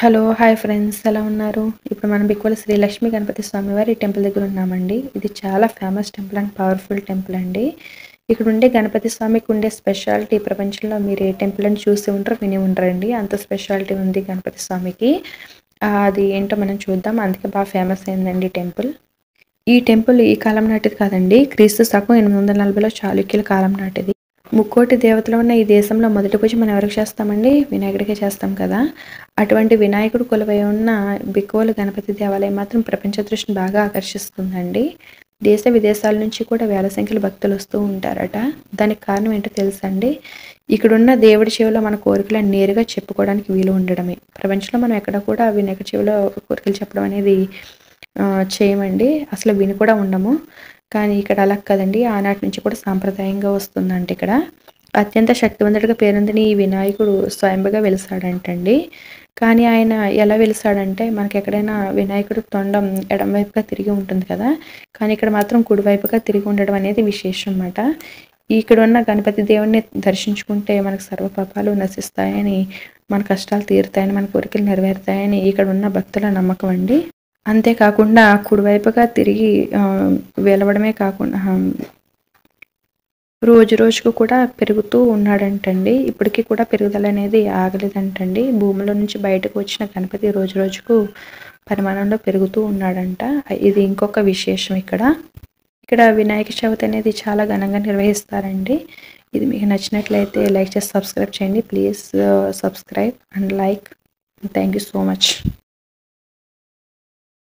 hello hi friends ఎలా ఉన్నారు ఇప్పుడు మనం బిక్వల శ్రీ లక్ష్మీ గణపతి స్వామి వారి టెంపుల్ దగ్గర ఉన్నామండి ఇది చాలా famous temple and powerful temple అండి ఇక్కడ ఉండే గణపతి స్వామికి ఉండే స్పెషాలిటీ ప్రపంచంలో మీరు ఏ టెంపుల్ అని చూసి ఉంటారో విని ఉంటారండి అంత స్పెషాలిటీ ఉంది గణపతి స్వామికి ఆ, అది ఏంటో మనం చూద్దాం అందుకే బాగా ఫేమస్ అయిందండి ఈ టెంపుల్ ఈ టెంపుల్ ఈ కాలం నాటిది కాదండి క్రీస్తు శకం ఎనిమిది వందల నలభైలో చాళుక్యుల కాలం నాటిది ముక్కోటి దేవతలు ఉన్న ఈ దేశంలో మొదటి పూజ మనం ఎవరికి చేస్తామండి వినాయకుడికే చేస్తాం కదా అటువంటి వినాయకుడు కొలువై ఉన్న బిక్కువలు గణపతి దేవాలయం మాత్రం ప్రపంచ దృష్టిని బాగా ఆకర్షిస్తుందండి దేశ విదేశాల నుంచి కూడా వేల సంఖ్యలో భక్తులు వస్తూ ఉంటారట దానికి కారణం ఏంటో తెలుసండి ఇక్కడున్న దేవుడి చెవిలో మన కోరికలను నేరుగా చెప్పుకోవడానికి వీలు ఉండడమే ప్రపంచంలో మనం ఎక్కడ కూడా వినాయక చెవిలో కోరికలు చెప్పడం అనేది ఆ, చేయమండి అసలు విని కూడా ఉండము కానీ ఇక్కడ అలా కదండి ఆనాటి నుంచి కూడా సాంప్రదాయంగా వస్తుందంట ఇక్కడ అత్యంత శక్తివంతుడిగా పేరొందిన ఈ వినాయకుడు స్వయంగా వెలిసాడంటండి కానీ ఆయన ఎలా వెలిసాడంటే మనకి ఎక్కడైనా వినాయకుడు తొండం ఎడమవైపుగా తిరిగి ఉంటుంది కదా కానీ ఇక్కడ మాత్రం కుడివైపుగా తిరిగి ఉండడం అనేది విశేషం అన్నమాట ఇక్కడ ఉన్న గణపతి దేవుణ్ణి దర్శించుకుంటే మనకు సర్వ పాపాలు నశిస్తాయని మన కష్టాలు తీరుతాయని మన కోరికలు నెరవేరుతాయని ఇక్కడ ఉన్న భక్తుల నమ్మకం అండి అంతేకాకుండా కుడివైపుగా తిరిగి ఆ, వెలవడమే కాకుండా ఆ, రోజు రోజుకు కూడా పెరుగుతూ ఉన్నాడంటండి ఇప్పటికీ కూడా పెరుగుదల అనేది ఆగలేదంటండి భూమిలో నుంచి బయటకు వచ్చిన గణపతి రోజు రోజుకు పరిమాణంలో పెరుగుతూ ఉన్నాడంట ఇది ఇంకొక విశేషం ఇక్కడ ఇక్కడ వినాయక చవితి అనేది చాలా ఘనంగా నిర్వహిస్తారండి ఇది మీకు నచ్చినట్లయితే లైక్ చేసి సబ్స్క్రైబ్ చేయండి please subscribe and like thank you so much